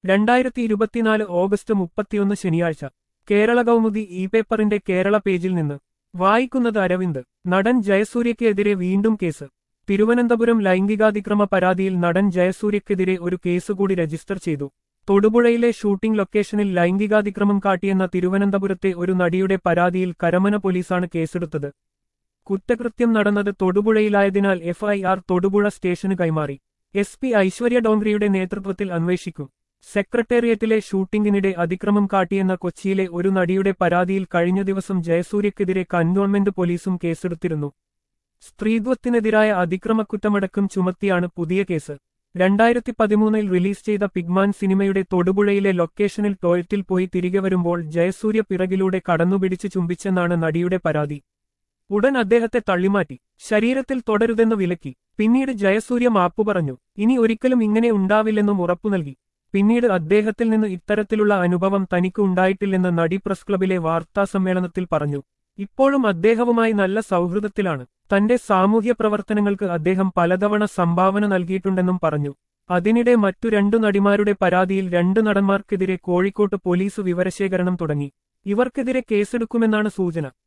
രണ്ടായിരത്തി ഇരുപത്തിനാല് ഓഗസ്റ്റ് മുപ്പത്തിയൊന്ന് ശനിയാഴ്ച കേരള കൗമുദി ഇ പേപ്പറിന്റെ കേരള പേജിൽ നിന്ന് വായിക്കുന്നത് അരവിന്ദ് നടൻ ജയസൂര്യക്കെതിരെ വീണ്ടും കേസ് തിരുവനന്തപുരം ലൈംഗികാതിക്രമ പരാതിയിൽ നടൻ ജയസൂര്യക്കെതിരെ ഒരു കേസ് കൂടി രജിസ്റ്റർ ചെയ്തു തൊടുപുഴയിലെ ഷൂട്ടിംഗ് ലൊക്കേഷനിൽ ലൈംഗികാതിക്രമം കാട്ടിയെന്ന തിരുവനന്തപുരത്തെ ഒരു നടിയുടെ പരാതിയിൽ കരമന പോലീസാണ് കേസെടുത്തത് കുറ്റകൃത്യം നടന്നത് തൊടുപുഴയിലായതിനാൽ എഫ്ഐആർ തൊടുപുഴ സ്റ്റേഷന് കൈമാറി എസ് പി ഐശ്വര്യ ഡോങ്ക്രിയുടെ നേതൃത്വത്തിൽ അന്വേഷിക്കും സെക്രട്ടേറിയറ്റിലെ ഷൂട്ടിംഗിനിടെ അതിക്രമം കാട്ടിയെന്ന കൊച്ചിയിലെ ഒരു നടിയുടെ പരാതിയിൽ കഴിഞ്ഞ ദിവസം ജയസൂര്യക്കെതിരെ കന്റോൺമെന്റ് പോലീസും കേസെടുത്തിരുന്നു സ്ത്രീത്വത്തിനെതിരായ അതിക്രമക്കുറ്റമടക്കം ചുമത്തിയാണ് പുതിയ കേസ് രണ്ടായിരത്തി പതിമൂന്നിൽ റിലീസ് ചെയ്ത പിഗ്മാൻ സിനിമയുടെ തൊടുപുഴയിലെ ലൊക്കേഷനിൽ ടോയ്ലറ്റിൽ പോയി തിരികെ വരുമ്പോൾ ജയസൂര്യ പിറകിലൂടെ കടന്നുപിടിച്ച് ചുംബിച്ചെന്നാണ് നടിയുടെ പരാതി ഉടൻ അദ്ദേഹത്തെ തള്ളിമാറ്റി ശരീരത്തിൽ തുടരുതെന്ന് വിലക്കി പിന്നീട് ജയസൂര്യ മാപ്പു പറഞ്ഞു ഇനി ഒരിക്കലും ഇങ്ങനെ ഉണ്ടാവില്ലെന്നും ഉറപ്പു നൽകി പിന്നീട് അദ്ദേഹത്തിൽ നിന്ന് ഇത്തരത്തിലുള്ള അനുഭവം തനിക്ക് ഉണ്ടായിട്ടില്ലെന്ന് നടി പ്രസ് ക്ലബിലെ വാർത്താസമ്മേളനത്തിൽ പറഞ്ഞു ഇപ്പോഴും അദ്ദേഹവുമായി നല്ല സൗഹൃദത്തിലാണ് തന്റെ സാമൂഹ്യ പ്രവർത്തനങ്ങൾക്ക് അദ്ദേഹം പലതവണ സംഭാവന നൽകിയിട്ടുണ്ടെന്നും പറഞ്ഞു അതിനിടെ മറ്റു രണ്ടു നടിമാരുടെ പരാതിയിൽ രണ്ട് നടന്മാർക്കെതിരെ കോഴിക്കോട്ട് പോലീസ് വിവരശേഖരണം തുടങ്ങി ഇവർക്കെതിരെ കേസെടുക്കുമെന്നാണ് സൂചന